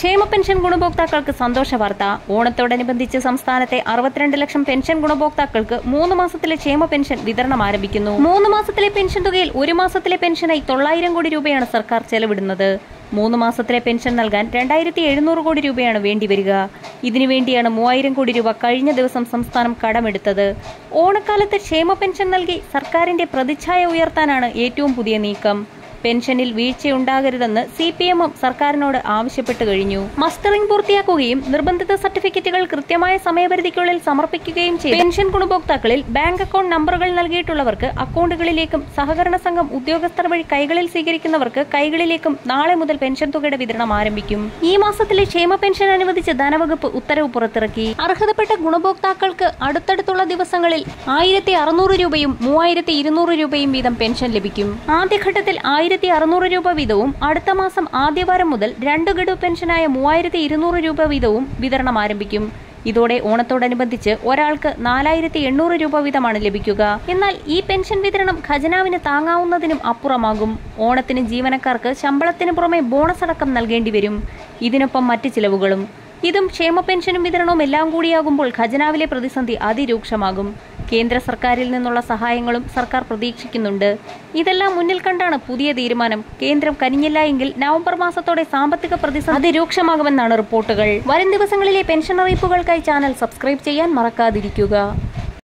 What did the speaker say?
ക്ഷേമ പെൻഷൻ ഗുണഭോക്താക്കൾക്ക് സന്തോഷ വാർത്ത ഓണത്തോടനുബന്ധിച്ച് സംസ്ഥാനത്തെ അറുപത്തിരണ്ട് ലക്ഷം പെൻഷൻ ഗുണഭോക്താക്കൾക്ക് മൂന്ന് മാസത്തിലെ ക്ഷേമ പെൻഷൻ വിതരണം ആരംഭിക്കുന്നു മൂന്ന് മാസത്തിലെ പെൻഷൻ തുകയിൽ ഒരു മാസത്തിലെ പെൻഷനായി തൊള്ളായിരം കോടി രൂപയാണ് സർക്കാർ ചെലവിടുന്നത് മൂന്ന് മാസത്തിലെ പെൻഷൻ നൽകാൻ രണ്ടായിരത്തി എഴുന്നൂറ് കോടി രൂപയാണ് വേണ്ടിവരിക ഇതിനുവേണ്ടിയാണ് മൂവായിരം കോടി രൂപ കഴിഞ്ഞ ദിവസം സംസ്ഥാനം കടമെടുത്തത് ഓണക്കാലത്ത് ക്ഷേമ പെൻഷൻ നൽകി സർക്കാരിന്റെ പ്രതിച്ഛായ ഉയർത്താനാണ് ഏറ്റവും പുതിയ നീക്കം പെൻഷനിൽ വീഴ്ചയുണ്ടാകരുതെന്ന് സി പി എമ്മും സർക്കാരിനോട് ആവശ്യപ്പെട്ടു കഴിഞ്ഞു മസ്റ്ററിംഗ് പൂർത്തിയാക്കുകയും നിർബന്ധിത സർട്ടിഫിക്കറ്റുകൾ കൃത്യമായ സമയപരിധിക്കുള്ളിൽ സമർപ്പിക്കുകയും ചെയ്തു പെൻഷൻ ഗുണഭോക്താക്കളിൽ ബാങ്ക് അക്കൗണ്ട് നമ്പറുകൾ നൽകിയിട്ടുള്ളവർക്ക് അക്കൗണ്ടുകളിലേക്കും സഹകരണ സംഘം ഉദ്യോഗസ്ഥർ വഴി കൈകളിൽ സ്വീകരിക്കുന്നവർക്ക് കൈകളിലേക്കും നാളെ മുതൽ പെൻഷൻ തുകയുടെ വിതരണം ആരംഭിക്കും ഈ മാസത്തിലെ ക്ഷേമ പെൻഷൻ അനുവദിച്ച് ധനവകുപ്പ് ഉത്തരവ് പുറത്തിറക്കി അർഹതപ്പെട്ട ഗുണഭോക്താക്കൾക്ക് അടുത്തടുത്തുള്ള ദിവസങ്ങളിൽ ആയിരത്തി അറുന്നൂറ് രൂപയും മൂവായിരത്തി ഇരുന്നൂറ് രൂപയും വീതം പെൻഷൻ ലഭിക്കും ആദ്യഘട്ടത്തിൽ ആയിരത്തി അറുന്നൂറ് രൂപ വീതവും അടുത്ത മാസം ആദ്യവാരം മുതൽ രണ്ട് ഗഡു പെൻഷനായ മൂവായിരത്തി ഇരുന്നൂറ് രൂപ വീതവും വിതരണം ആരംഭിക്കും ഇതോടെ ഓണത്തോടനുബന്ധിച്ച് ഒരാൾക്ക് നാലായിരത്തി എണ്ണൂറ് രൂപ വീതമാണ് ലഭിക്കുക എന്നാൽ ഈ പെൻഷൻ വിതരണം ഖജനാവിന് താങ്ങാവുന്നതിനും അപ്പുറമാകും ഓണത്തിന് ജീവനക്കാർക്ക് ശമ്പളത്തിന് പുറമെ ബോണസ് അടക്കം നൽകേണ്ടി വരും ഇതിനൊപ്പം മറ്റ് ചിലവുകളും ഇതും ക്ഷേമ പെൻഷനും വിതരണവും എല്ലാം കൂടിയാകുമ്പോൾ ഖജനാവിലെ പ്രതിസന്ധി അതിരൂക്ഷമാകും കേന്ദ്ര സർക്കാരിൽ നിന്നുള്ള സഹായങ്ങളും സർക്കാർ പ്രതീക്ഷിക്കുന്നുണ്ട് ഇതെല്ലാം മുന്നിൽ കണ്ടാണ് പുതിയ തീരുമാനം കേന്ദ്രം കനിഞ്ഞില്ല എങ്കിൽ നവംബർ മാസത്തോടെ സാമ്പത്തിക പ്രതിസന്ധി അതിരൂക്ഷമാകുമെന്നാണ് റിപ്പോർട്ടുകൾ വരും ദിവസങ്ങളിലെ പെൻഷൻ അറിയിപ്പുകൾക്കായി ചാനൽ സബ്സ്ക്രൈബ് ചെയ്യാൻ മറക്കാതിരിക്കുക